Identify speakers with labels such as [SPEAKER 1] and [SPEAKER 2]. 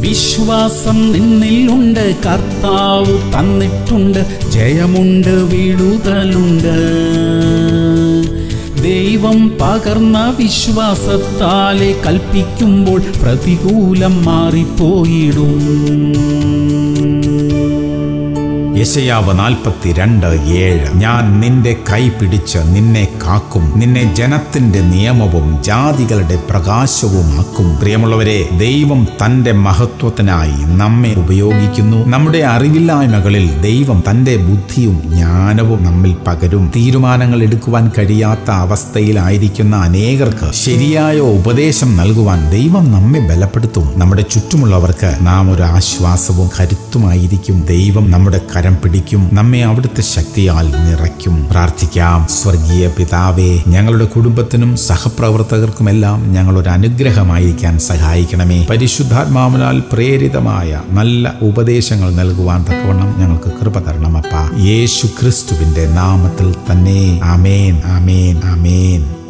[SPEAKER 1] വിശ്വാസം നിന്നിലുണ്ട് കർത്താവ് തന്നിട്ടുണ്ട് ജയമുണ്ട് വീഴുതലുണ്ട് ദൈവം പകർന്ന വിശ്വാസത്താലെ കൽപ്പിക്കുമ്പോൾ പ്രതികൂലം മാറിപ്പോയിടും
[SPEAKER 2] യശയാവ് നാൽപ്പത്തിരണ്ട് ഏഴ് ഞാൻ നിന്റെ കൈ പിടിച്ച് നിന്നെ കാക്കും നിന്നെ ജനത്തിന്റെ നിയമവും ജാതികളുടെ പ്രകാശവുമാക്കും പ്രിയമുള്ളവരെ ദൈവം തന്റെ മഹത്വത്തിനായി നമ്മെ ഉപയോഗിക്കുന്നു നമ്മുടെ അറിവില്ലായ്മകളിൽ ദൈവം തന്റെ ബുദ്ധിയും ജ്ഞാനവും നമ്മിൽ പകരും തീരുമാനങ്ങൾ എടുക്കുവാൻ കഴിയാത്ത അവസ്ഥയിലായിരിക്കുന്ന അനേകർക്ക് ശരിയായ ഉപദേശം നൽകുവാൻ ദൈവം നമ്മെ ബലപ്പെടുത്തും നമ്മുടെ ചുറ്റുമുള്ളവർക്ക് നാം ഒരു ആശ്വാസവും കരുത്തുമായിരിക്കും ദൈവം നമ്മുടെ കരം പിടിക്കും നമ്മെ അവിടുത്തെ ശക്തിയാൽ നിറയ്ക്കും പ്രാർത്ഥിക്കാം സ്വർഗീയ പിതാവേ ഞങ്ങളുടെ കുടുംബത്തിനും സഹപ്രവർത്തകർക്കുമെല്ലാം ഞങ്ങൾ ഒരു അനുഗ്രഹമായിരിക്കാൻ സഹായിക്കണമേ പരിശുദ്ധാത്മാവിനാൽ പ്രേരിതമായ നല്ല ഉപദേശങ്ങൾ നൽകുവാൻ തക്കവണ്ണം ഞങ്ങൾക്ക് കൃപ തരണം അപ്പ യേശു ക്രിസ്തുവിന്റെ നാമത്തിൽ തന്നെ ആമേൻ ആമേൻ ആമേൻ